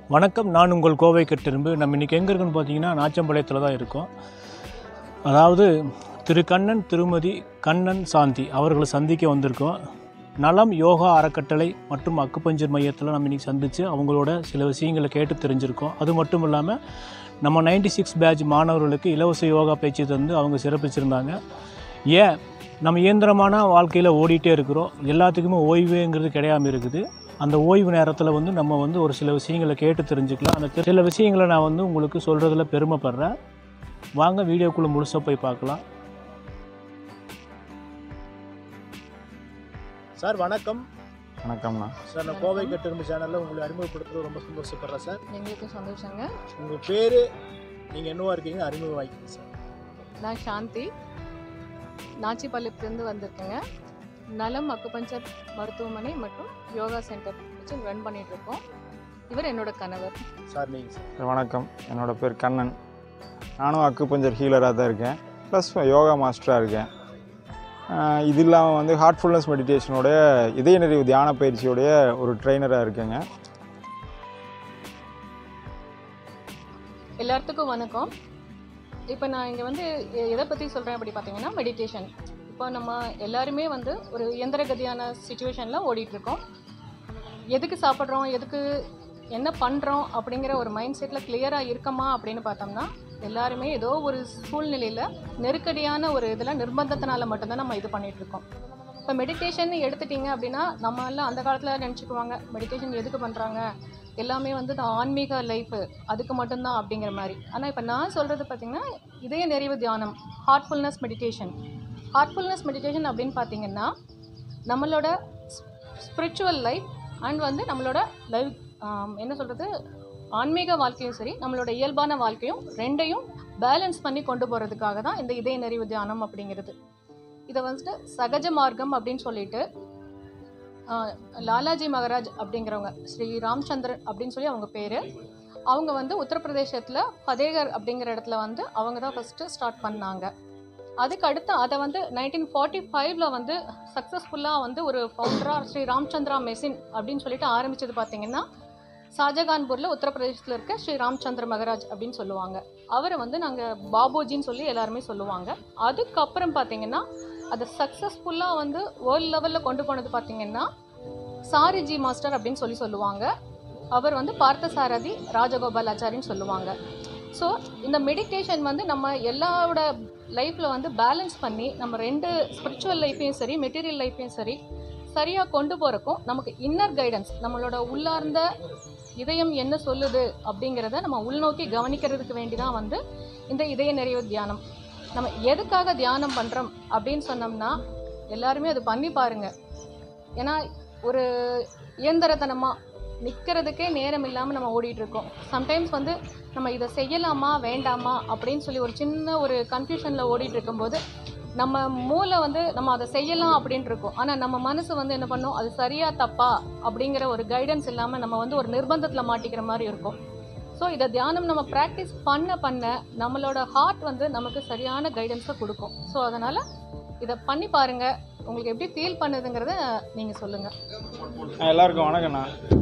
வணக்கம் நான் உங்கள் கோவை கட்டிரும்பு நம்ம இன்றைக்கி எங்கே இருக்குன்னு பார்த்தீங்கன்னா நாச்சம்பாளையத்தில் தான் இருக்கோம் அதாவது திரு கண்ணன் திருமதி கண்ணன் சாந்தி அவர்களை சந்திக்க வந்திருக்கோம் நலம் யோகா அறக்கட்டளை மற்றும் அக்குப்பஞ்சர் மையத்தில் நம்ம இன்றைக்கி சந்தித்து அவங்களோட சில விஷயங்களை கேட்டு தெரிஞ்சிருக்கோம் அது மட்டும் இல்லாமல் நம்ம 96 சிக்ஸ் பேட்ச் மாணவர்களுக்கு இலவச யோகா பயிற்சி தந்து அவங்க சிறப்பிச்சிருந்தாங்க ஏன் நம்ம இயந்திரமான வாழ்க்கையில் ஓடிட்டே இருக்கிறோம் எல்லாத்துக்குமே ஓய்வுங்கிறது கிடையாம இருக்குது அந்த ஓய்வு நேரத்தில் வந்து நம்ம வந்து ஒரு சில விஷயங்களை கேட்டு தெரிஞ்சுக்கலாம் அந்த சில விஷயங்களை நான் வந்து உங்களுக்கு சொல்கிறதுல பெருமைப்படுறேன் வாங்க வீடியோக்குள்ளே முழுசாக போய் பார்க்கலாம் சார் வணக்கம் வணக்கம்ண்ணா சார் நான் கோவை கட்டிரும்பு சேனலில் உங்களை அறிமுகப்படுத்துறது ரொம்ப சந்தோஷப்படுறேன் சார் எங்களுக்கு சந்தோஷங்க உங்கள் பேர் நீங்கள் என்னவா இருக்கீங்க அறிமுகம் வாங்கிக்கங்க சார் நான் சாந்தி நாச்சிப்பாளையத்துலேருந்து வந்திருக்கேங்க நலம் அக்குபஞ்சர் மருத்துவமனை மற்றும் யோகா சென்டர் வச்சு ரன் பண்ணிட்டு இருக்கோம் இவர் என்னோட கணவர் சார் நீங்கள் சார் சார் வணக்கம் என்னோட பேர் கண்ணன் நானும் அக்குபஞ்சர் ஹீலராக தான் இருக்கேன் ப்ளஸ் யோகா மாஸ்டராக இருக்கேன் ஆஹ் இது இல்லாமல் வந்து ஹார்ட்ஃபுல்னஸ் மெடிடேஷனோடைய இதய நிறைவு தியான பயிற்சியோடைய ஒரு ட்ரெயினராக இருக்கேங்க எல்லாத்துக்கும் வணக்கம் இப்போ நான் இங்கே வந்து எ- எதை பற்றி சொல்கிறேன் அப்படி பார்த்தீங்கன்னா மெடிடேஷன் இப்போ நம்ம எல்லாருமே வந்து ஒரு இயந்திரகதியான சுச்சுவேஷனில் ஓடிட்டுருக்கோம் எதுக்கு சாப்பிட்றோம் எதுக்கு என்ன பண்ணுறோம் அப்படிங்கிற ஒரு மைண்ட் செட்டில் கிளியராக இருக்கமா அப்படின்னு பார்த்தோம்னா எல்லாருமே ஏதோ ஒரு சூழ்நிலையில் நெருக்கடியான ஒரு இதில் நிர்பந்தத்தினால மட்டும்தான் நம்ம இது பண்ணிகிட்ருக்கோம் இப்போ மெடிடேஷன் எடுத்துட்டிங்க அப்படின்னா நம்ம எல்லாம் அந்த காலத்தில் நினச்சிக்குவாங்க மெடிடேஷன் எதுக்கு பண்ணுறாங்க எல்லாமே வந்து இந்த ஆன்மீக லைஃப் அதுக்கு மட்டும்தான் அப்படிங்கிற மாதிரி ஆனால் இப்போ நான் சொல்கிறது பார்த்திங்கன்னா இதய நிறைவு தியானம் ஹார்ட்ஃபுல்னஸ் மெடிடேஷன் ஹார்ட்ஃபுல்னஸ் மெடிடேஷன் அப்படின்னு பார்த்தீங்கன்னா நம்மளோட ஸ்பிரிச்சுவல் லைஃப் அண்ட் வந்து நம்மளோட லைஃப் என்ன சொல்கிறது ஆன்மீக வாழ்க்கையும் சரி நம்மளோட இயல்பான வாழ்க்கையும் ரெண்டையும் பேலன்ஸ் பண்ணி கொண்டு போகிறதுக்காக தான் இந்த இதய நிறைவு தியானம் அப்படிங்கிறது இதை வந்துட்டு சகஜ மார்க்கம் அப்படின்னு சொல்லிட்டு ஆஹ், லாலாஜி மகராஜ் அப்படிங்கிறவங்க ஸ்ரீ ராம்சந்திரன் அப்படின்னு சொல்லி அவங்க பேர் அவங்க வந்து உத்தரப்பிரதேசத்தில் ஃபதேகர் அப்படிங்கிற இடத்துல வந்து அவங்க தான் ஃபஸ்ட்டு ஸ்டார்ட் பண்ணாங்க அதுக்கு அடுத்து அதை வந்து நைன்டீன் ஃபார்ட்டி ஃபைவ்ல வந்து சக்ஸஸ்ஃபுல்லாக வந்து ஒரு ஃபவுண்டராக ஸ்ரீ ராம்சந்திரா மெஷின் அப்படின்னு சொல்லிட்டு ஆரம்பிச்சது பார்த்தீங்கன்னா ஷாஜகான்பூரில் உத்தரப்பிரதேசத்தில் இருக்க ஸ்ரீ ராம்சந்திர மகராஜ் அப்படின்னு சொல்லுவாங்க அவரை வந்து நாங்கள் பாபுஜின்னு சொல்லி எல்லாருமே சொல்லுவாங்க அதுக்கப்புறம் பார்த்தீங்கன்னா அதை சக்ஸஸ்ஃபுல்லாக வந்து வேர்ல்ட் லெவலில் கொண்டு போனது பார்த்தீங்கன்னா சாரிஜி மாஸ்டர் அப்படின்னு சொல்லி சொல்லுவாங்க அவர் வந்து பார்த்தசாரதி ராஜகோபாலாச்சாரின்னு சொல்லுவாங்க ஸோ இந்த மெடிடேஷன் வந்து நம்ம எல்லாரோட லைஃப்பில் வந்து பேலன்ஸ் பண்ணி நம்ம ரெண்டு ஸ்பிரிச்சுவல் லைஃப்பையும் சரி மெட்டீரியல் லைஃப்பையும் சரி சரியாக கொண்டு போகிறக்கும் நமக்கு இன்னர் கைடன்ஸ் நம்மளோட உள்ளார்ந்த இதயம் என்ன சொல்லுது அப்படிங்கிறத நம்ம உள்நோக்கி கவனிக்கிறதுக்கு வேண்டி தான் வந்து இந்த இதய நிறைவு தியானம் நம்ம எதுக்காக தியானம் பண்ணுறோம் அப்படின்னு சொன்னோம்னா எல்லாருமே அது பண்ணி பாருங்க ஏன்னா ஒரு இயந்திரத்தனமாக நிற்கிறதுக்கே நேரம் இல்லாமல் நம்ம ஓடிட்டு இருக்கோம் சம்டைம்ஸ் வந்து நம்ம இதை செய்யலாமா வேண்டாமா அப்படின்னு சொல்லி ஒரு சின்ன ஒரு கன்ஃபியூஷனில் ஓடிட்டு இருக்கும்போது நம்ம மூளை வந்து நம்ம அதை செய்யலாம் அப்படின்ட்டு இருக்கோம் ஆனால் நம்ம மனசு வந்து என்ன பண்ணும் அது சரியா தப்பா அப்படிங்கிற ஒரு கைடன்ஸ் இல்லாமல் நம்ம வந்து ஒரு நிர்பந்தத்தில் மாட்டிக்கிற மாதிரி இருக்கும் ஸோ இதை தியானம் நம்ம ப்ராக்டிஸ் பண்ண பண்ண நம்மளோட ஹார்ட் வந்து நமக்கு சரியான கைடன்ஸை கொடுக்கும் ஸோ அதனால் இதை பண்ணி பாருங்கள் உங்களுக்கு எப்படி ஃபீல் பண்ணுதுங்கிறத நீங்கள் சொல்லுங்கள் ஆஹ் எல்லாருக்கும் வணக்கம்ண்ணா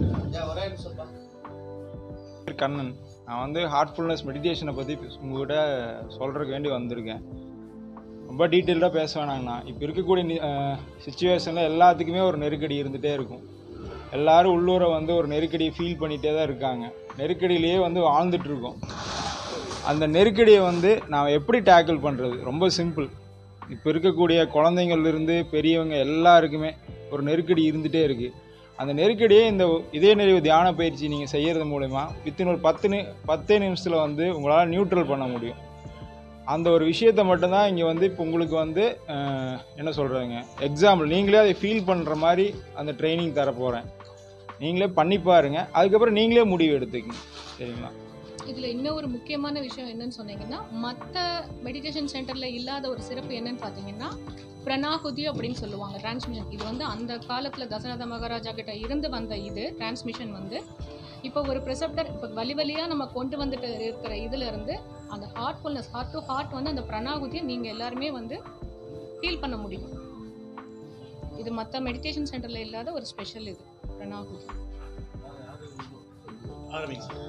பேர் கண்ணன் நான் வந்து ஹார்ட்ஃபுல்னஸ் மெடிடேஷனை பற்றி உங்ககிட்ட சொல்கிறதுக்கு வேண்டி வந்திருக்கேன் ரொம்ப டீட்டெயில்டாக பேச வேணாங்கண்ணா இப்போ இருக்கக்கூடிய சுச்சுவேஷனில் எல்லாத்துக்குமே ஒரு நெருக்கடி இருந்துகிட்டே இருக்கும் எல்லாரும் உள்ளூரை வந்து ஒரு நெருக்கடியை ஃபீல் பண்ணிகிட்டே தான் இருக்காங்க நெருக்கடியிலேயே வந்து வாழ்ந்துட்டு இருக்கோம் அந்த நெருக்கடியை வந்து நான் எப்படி டேக்கிள் பண்ணுறது ரொம்ப சிம்பிள் இப்போ இருக்கக்கூடிய குழந்தைங்கள்லேருந்து பெரியவங்க எல்லாருக்குமே ஒரு நெருக்கடி இருந்துகிட்டே இருக்குது அந்த நெருக்கடியை இந்த இதய நிறைவு தியான பயிற்சி நீங்கள் செய்கிறது மூலயமா வித்தின் ஒரு பத்து நி பத்தே நிமிஷத்தில் வந்து உங்களால் நியூட்ரல் பண்ண முடியும் அந்த ஒரு விஷயத்தை மட்டும்தான் இங்கே வந்து இப்போ உங்களுக்கு வந்து அஹ், என்ன சொல்கிறாங்க எக்ஸாம்பிள் நீங்களே அதை ஃபீல் பண்ணுற மாதிரி அந்த ட்ரைனிங் தர போகிறேன் நீங்களே பண்ணி பாருங்க அதுக்கப்புறம் நீங்களே முடிவு எடுத்துக்கங்க சரிங்களா இதில் இன்னும் ஒரு முக்கியமான விஷயம் என்னன்னு சொன்னீங்கன்னா மற்ற மெடிடேஷன் சென்டரில் இல்லாத ஒரு சிறப்பு என்னன்னு பார்த்தீங்கன்னா பிரணாகுதி அப்படின்னு சொல்லுவாங்க டிரான்ஸ்மிஷன் இது வந்து அந்த காலத்தில் தசரத மகாராஜா கிட்ட இருந்து வந்த இது டிரான்ஸ்மிஷன் வந்து இப்போ ஒரு ப்ரிசெப்டர் இப்போ வழி வழியாக நம்ம கொண்டு வந்துட்டு இருக்கிற இதுல இருந்து அந்த ஹார்ட்ஃபுல்னஸ் ஹார்ட் டு ஹார்ட் வந்து அந்த பிரணாகுதியை நீங்கள் எல்லாருமே வந்து ஃபீல் பண்ண முடியும் இது மற்ற மெடிடேஷன் சென்டரில் இல்லாத ஒரு ஸ்பெஷல் இது பிரணாகுதி ஆரம்பிங்க சார்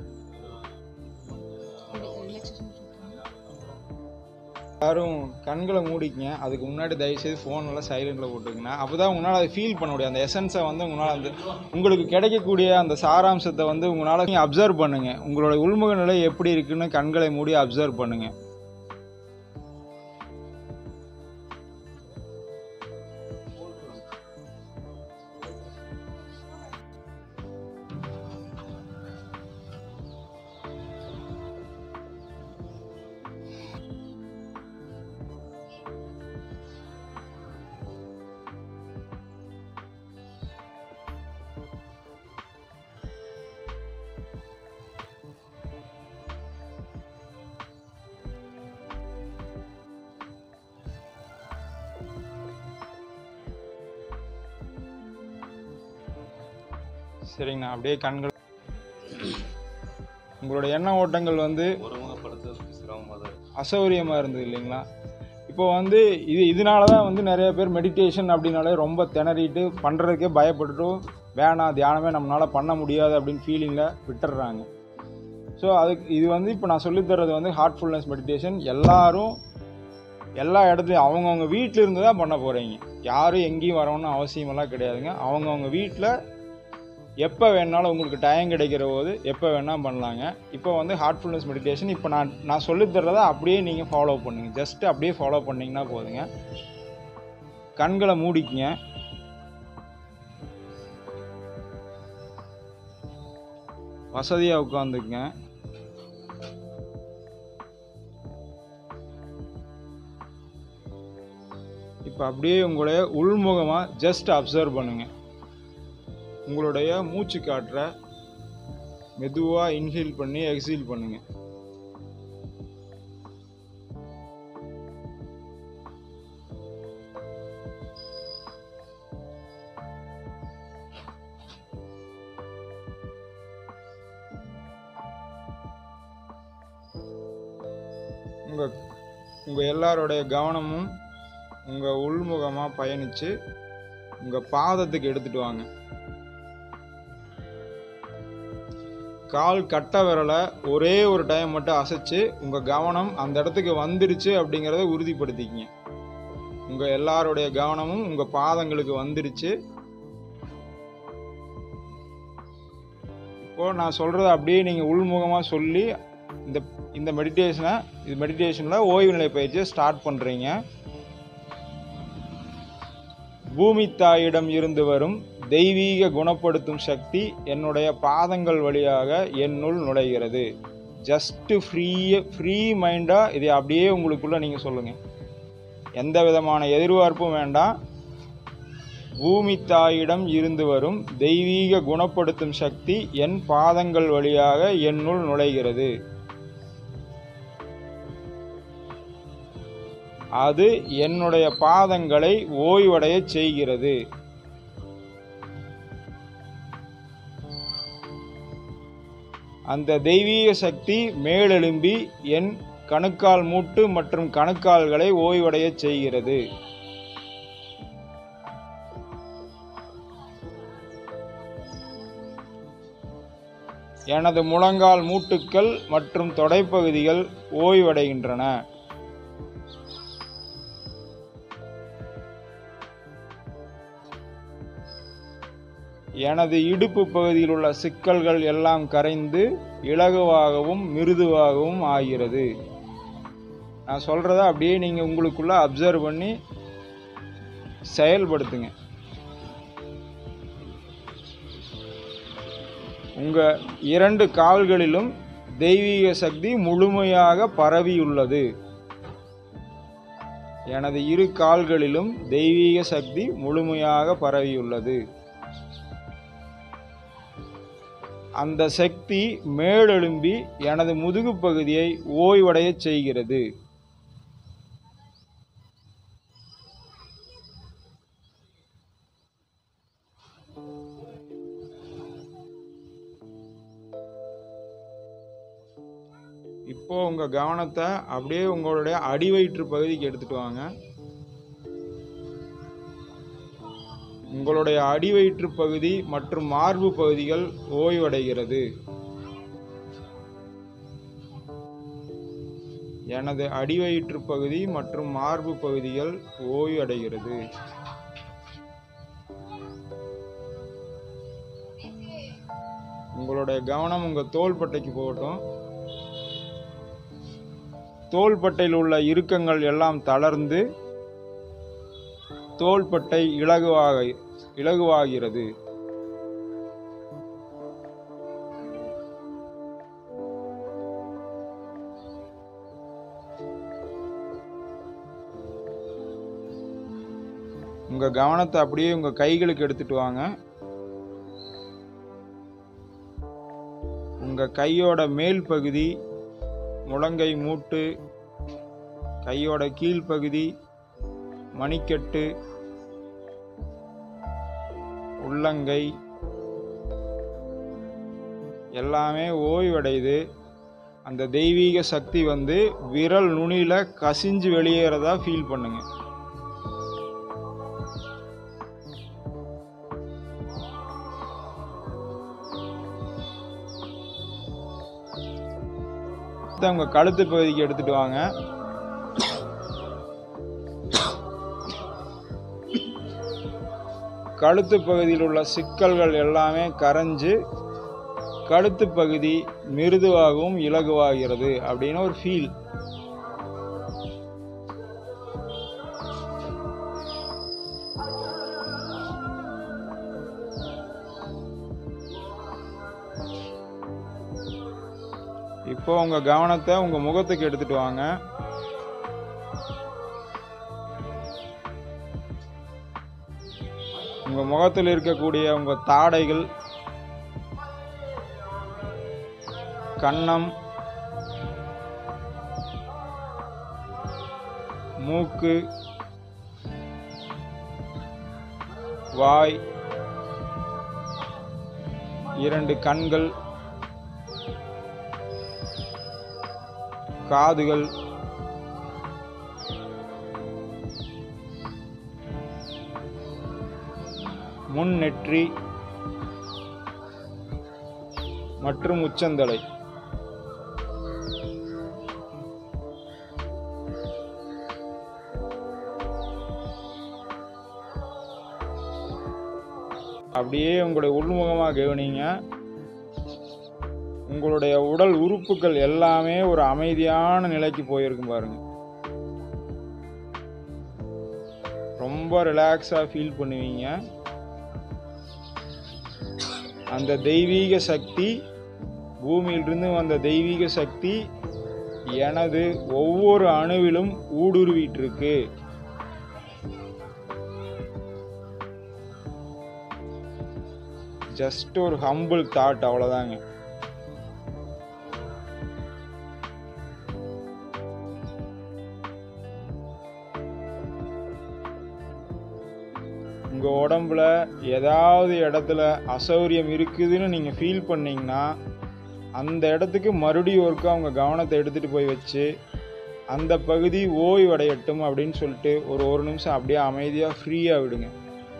யாரும் கண்களை மூடிக்கங்க அதுக்கு முன்னாடி தயவுசெய்து ஃபோன் எல்லாம் சைலண்டில் போட்டுக்கங்க அப்போ தான் உங்களால் அதை ஃபீல் பண்ண முடியும் அந்த எசன்ஸை வந்து உங்களால் அந்த உங்களுக்கு கிடைக்கக்கூடிய அந்த சாராம்சத்தை வந்து உங்களால் நீங்கள் அப்சர்வ் பண்ணுங்க உங்களோட உள்முக நிலை எப்படி இருக்குன்னு கண்களை மூடி அப்சர்வ் பண்ணுங்க சரிங்கண்ணா அப்படியே கண்கள் உங்களோட எண்ண ஓட்டங்கள் வந்து ஒருமுகப்படுத்துறதுக்கு சிரமமாக தான் இருக்கு அசௌகரியமாக இருந்தது இல்லைங்களா இப்போ வந்து இது இதனால தான் வந்து நிறைய பேர் மெடிடேஷன் அப்படின்னாலே ரொம்ப திணறிட்டு பண்ணுறதுக்கே பயப்பட்டுட்டு வேணாம் தியானமே நம்மளால் பண்ண முடியாது அப்படின்னு ஃபீலிங்கில் விட்டுடுறாங்க ஸோ அதுக்கு இது வந்து இப்போ நான் சொல்லித் தர்றது வந்து ஹார்ட்ஃபுல்னஸ் மெடிடேஷன் எல்லாரும் எல்லா இடத்துலையும் அவங்கவுங்க வீட்டில் இருந்து தான் பண்ண போகிறீங்க யாரும் எங்கேயும் வரணும்னு அவசியமெல்லாம் கிடையாதுங்க அவங்கவுங்க வீட்டில் எப்போ வேணாலும் உங்களுக்கு டைம் கிடைக்கிற போது எப்போ வேணால் பண்ணலாங்க இப்போ வந்து ஹார்ட்ஃபுல்னஸ் மெடிடேஷன் இப்போ நான் நான் சொல்லித் தர்றதை அப்படியே நீங்கள் ஃபாலோ பண்ணுங்க ஜஸ்ட் அப்படியே ஃபாலோ பண்ணிங்கன்னா போதுங்க கண்களை மூடிக்கங்க வசதியாக உட்காந்துக்குங்க இப்போ அப்படியே உங்களுடைய உள்முகமாக ஜஸ்ட் அப்சர்வ் பண்ணுங்க உங்களுடைய மூச்சு காற்றை மெதுவாக இன்ஹேல் பண்ணி எக்ஸீல் பண்ணுங்க உங்கள் உங்கள் எல்லாருடைய கவனமும் உங்கள் உள்முகமாக பயணித்து உங்கள் பாதத்துக்கு எடுத்துகிட்டு வாங்க கால் கட்ட விரலை ஒரே ஒரு டைம் மட்டும் அசைச்சு உங்கள் கவனம் அந்த இடத்துக்கு வந்துடுச்சு அப்படிங்கிறத உறுதிப்படுத்திக்கிங்க உங்கள் எல்லாருடைய கவனமும் உங்கள் பாதங்களுக்கு வந்துடுச்சு இப்போ நான் சொல்கிறத அப்படியே நீங்கள் உள்முகமாக சொல்லி இந்த இந்த மெடிடேஷனை இது மெடிடேஷனில் ஓய்வு நிலை பயிற்சியை ஸ்டார்ட் பண்ணுறீங்க பூமி தாயிடம் இருந்து வரும் தெய்வீக குணப்படுத்தும் சக்தி என்னுடைய பாதங்கள் வழியாக என்னுள் நுழைகிறது ஜஸ்ட்டு ஃப்ரீ ஃப்ரீ மைண்டாக இதை அப்படியே உங்களுக்குள்ளே நீங்கள் சொல்லுங்கள் எந்த விதமான எதிர்பார்ப்பும் வேண்டாம் பூமி தாயிடம் இருந்து வரும் தெய்வீக குணப்படுத்தும் சக்தி என் பாதங்கள் வழியாக என்னுள் நுழைகிறது அது என்னுடைய பாதங்களை ஓய்வடையச் செய்கிறது அந்த தெய்வீக சக்தி மேலெழும்பி என் கணுக்கால் மூட்டு மற்றும் கணுக்கால்களை ஓய்வடையச் செய்கிறது எனது முழங்கால் மூட்டுக்கள் மற்றும் தொடைப்பகுதிகள் ஓய்வடைகின்றன எனது இடுப்பு பகுதியில் உள்ள சிக்கல்கள் எல்லாம் கரைந்து இலகுவாகவும் மிருதுவாகவும் ஆகிறது நான் சொல்கிறத அப்படியே நீங்கள் உங்களுக்குள்ள அப்சர்வ் பண்ணி செயல்படுத்துங்க உங்கள் இரண்டு கால்களிலும் தெய்வீக சக்தி முழுமையாக பரவியுள்ளது எனது இரு கால்களிலும் தெய்வீக சக்தி முழுமையாக பரவியுள்ளது அந்த சக்தி மேலெழும்பி எனது முதுகு பகுதியை ஓய்வடையச் செய்கிறது இப்போ உங்க கவனத்தை அப்படியே உங்களுடைய அடிவயிற்று பகுதிக்கு எடுத்துட்டு வாங்க உங்களுடைய அடிவயிற்று பகுதி மற்றும் மார்பு பகுதிகள் ஓய்வடைகிறது எனது அடிவயிற்று பகுதி மற்றும் மார்பு பகுதிகள் ஓய்வு அடைகிறது உங்களுடைய கவனம் உங்கள் தோள்பட்டைக்கு போகட்டும் தோள்பட்டையில் உள்ள இறுக்கங்கள் எல்லாம் தளர்ந்து தோள்பட்டை இலகுவாக இலகுவாகிறது உங்கள் கவனத்தை அப்படியே உங்கள் கைகளுக்கு எடுத்துட்டு வாங்க உங்கள் கையோட மேல் பகுதி முழங்கை மூட்டு கையோட கீழ்ப்பகுதி மணிக்கட்டு உள்ளங்கை எல்லாமே ஓய்வடையுது அந்த தெய்வீக சக்தி வந்து விரல் நுனியில கசிஞ்சு வெளியேறதா ஃபீல் பண்ணுங்க அடுத்து உங்க கழுத்து பகுதிக்கு எடுத்துட்டு வாங்க கழுத்து பகுதியில் உள்ள சிக்கல்கள் எல்லாமே கரைஞ்சு கழுத்து பகுதி மிருதுவாகவும் இலகுவாகிறது அப்படின்னு ஒரு ஃபீல் இப்போ உங்க கவனத்தை உங்க முகத்துக்கு எடுத்துட்டு வாங்க உங்க முகத்தில் இருக்கக்கூடிய உங்க தாடைகள் கன்னம் மூக்கு வாய் இரண்டு கண்கள் காதுகள் முன் நெற்றி மற்றும் உச்சந்தலை அப்படியே உங்களுடைய உள்முகமாக கவனிங்க உங்களுடைய உடல் உறுப்புகள் எல்லாமே ஒரு அமைதியான நிலைக்கு போயிருக்கும் பாருங்க ரொம்ப ரிலாக்ஸாக ஃபீல் பண்ணுவீங்க அந்த தெய்வீக சக்தி பூமியிலிருந்து வந்த தெய்வீக சக்தி எனது ஒவ்வொரு அணுவிலும் ஊடுருவிட்டு இருக்கு ஜஸ்ட் ஒரு ஹம்பிள் தாட் அவ்வளோதாங்க உங்கள் உடம்புல ஏதாவது இடத்துல அசௌரியம் இருக்குதுன்னு நீங்கள் ஃபீல் பண்ணீங்கன்னா அந்த இடத்துக்கு மறுபடியும் ஒருக்கா உங்கள் கவனத்தை எடுத்துகிட்டு போய் வச்சு அந்த பகுதி ஓய்வடையட்டும் அப்படின்னு சொல்லிட்டு ஒரு ஒரு நிமிஷம் அப்படியே அமைதியாக ஃப்ரீயாக விடுங்க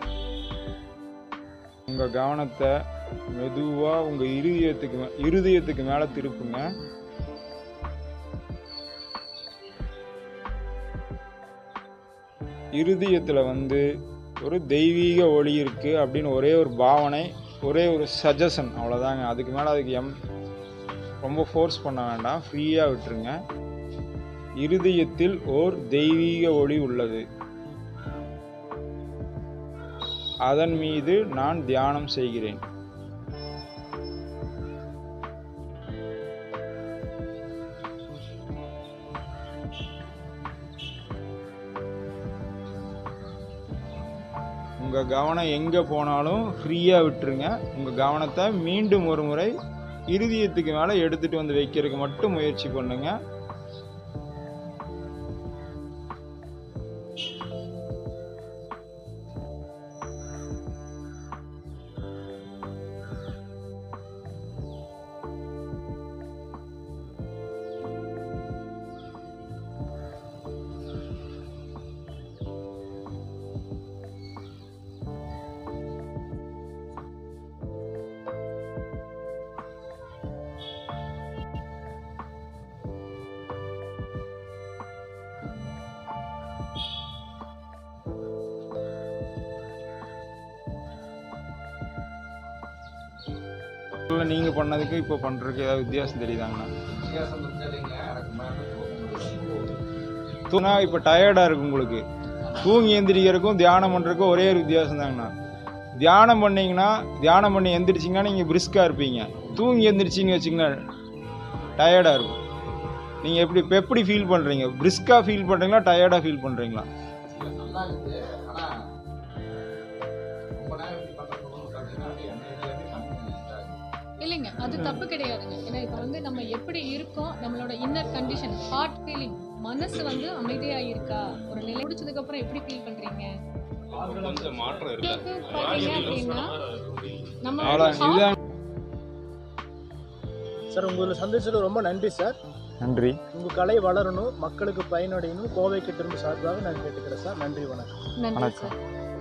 உங்கள் கவனத்தை மெதுவாக உங்கள் இருதயத்துக்கு மே இருதயத்துக்கு மேலே திருப்புங்க இருதயத்தில் வந்து ஒரு தெய்வீக ஒளி இருக்குது அப்படின்னு ஒரே ஒரு பாவனை ஒரே ஒரு சஜஷன் அவ்வளோதாங்க அதுக்கு மேலே அதுக்கு எம் ரொம்ப ஃபோர்ஸ் பண்ண வேண்டாம் ஃப்ரீயாக விட்டுருங்க இருதயத்தில் ஓர் தெய்வீக ஒளி உள்ளது அதன் மீது நான் தியானம் செய்கிறேன் உங்கள் கவனம் எங்கே போனாலும் ஃப்ரீயாக விட்டுருங்க உங்கள் கவனத்தை மீண்டும் ஒரு முறை இருதயத்துக்கு மேலே எடுத்துகிட்டு வந்து வைக்கிறதுக்கு மட்டும் முயற்சி பண்ணுங்க இல்லை நீங்கள் பண்ணதுக்கு இப்போ பண்ணுறதுக்கு ஏதாவது வித்தியாசம் தெரியுதாங்கண்ணா தூணா இப்போ டயர்டாக இருக்கு உங்களுக்கு தூங்கி எந்திரிக்கிறதுக்கும் தியானம் பண்ணுறதுக்கும் ஒரே ஒரு வித்தியாசம் தாங்கண்ணா தியானம் பண்ணீங்கன்னா தியானம் பண்ணி எந்திரிச்சிங்கன்னா நீங்கள் பிரிஸ்காக இருப்பீங்க தூங்கி எந்திரிச்சின்னு வச்சிங்கன்னா டயர்டாக இருக்கும் நீங்கள் எப்படி இப்போ எப்படி ஃபீல் பண்ணுறீங்க பிரிஸ்காக ஃபீல் பண்ணுறீங்களா டயர்டாக ஃபீல் பண்ணுறீங்களா இல்லைங்க அது தப்பு கிடையாதுங்க ஏன்னா இப்போ வந்து நம்ம எப்படி இருக்கோம் நம்மளோட இன்னர் கண்டிஷன் ஹார்ட் ஃபீலிங் மனசு வந்து அமைதியா இருக்கா ஒரு நிலை முடிச்சதுக்கு அப்புறம் எப்படி ஃபீல் பண்றீங்க கொஞ்சம் மாற்றம் இருக்கு உங்களுக்கு பாத்தீங்க அப்படின்னா நம்ம அவ்வளோ இதுதான் சார் உங்களை சந்திச்சது ரொம்ப நன்றி சார் நன்றி உங்கள் கலை வளரணும் மக்களுக்கு பயனடையணும் கோவைக்கு திரும்ப சார்பாக நான் கேட்டுக்கிறேன் சார் நன்றி வணக்கம் நன்றி சார்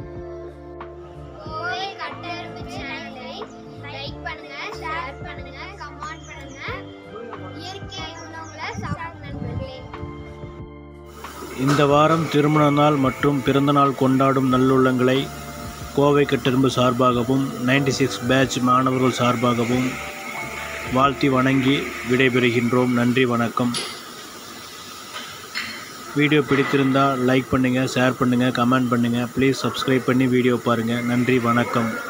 கோவை கட்டெரும்பு சேனலை லைக் பண்ணுங்க ஷேர் பண்ணுங்க கமெண்ட் பண்ணுங்க இயற்கை உணவுகளை சாப்பிடுங்க நண்பர்களே இந்த வாரம் திருமண நாள் மற்றும் பிறந்தநாள் கொண்டாடும் நல்லுள்ளங்களை கோவை கட்டெரும்பு சார்பாகவும் 96 சிக்ஸ் பேட்ச் மாணவர்கள் சார்பாகவும் வாழ்த்தி வணங்கி விடைபெறுகின்றோம் நன்றி வணக்கம் வீடியோ பிடித்திருந்தால் லைக் பண்ணுங்கள் ஷேர் பண்ணுங்கள் கமெண்ட் பண்ணுங்கள் ப்ளீஸ் சப்ஸ்கிரைப் பண்ணி வீடியோ பாருங்கள் நன்றி வணக்கம்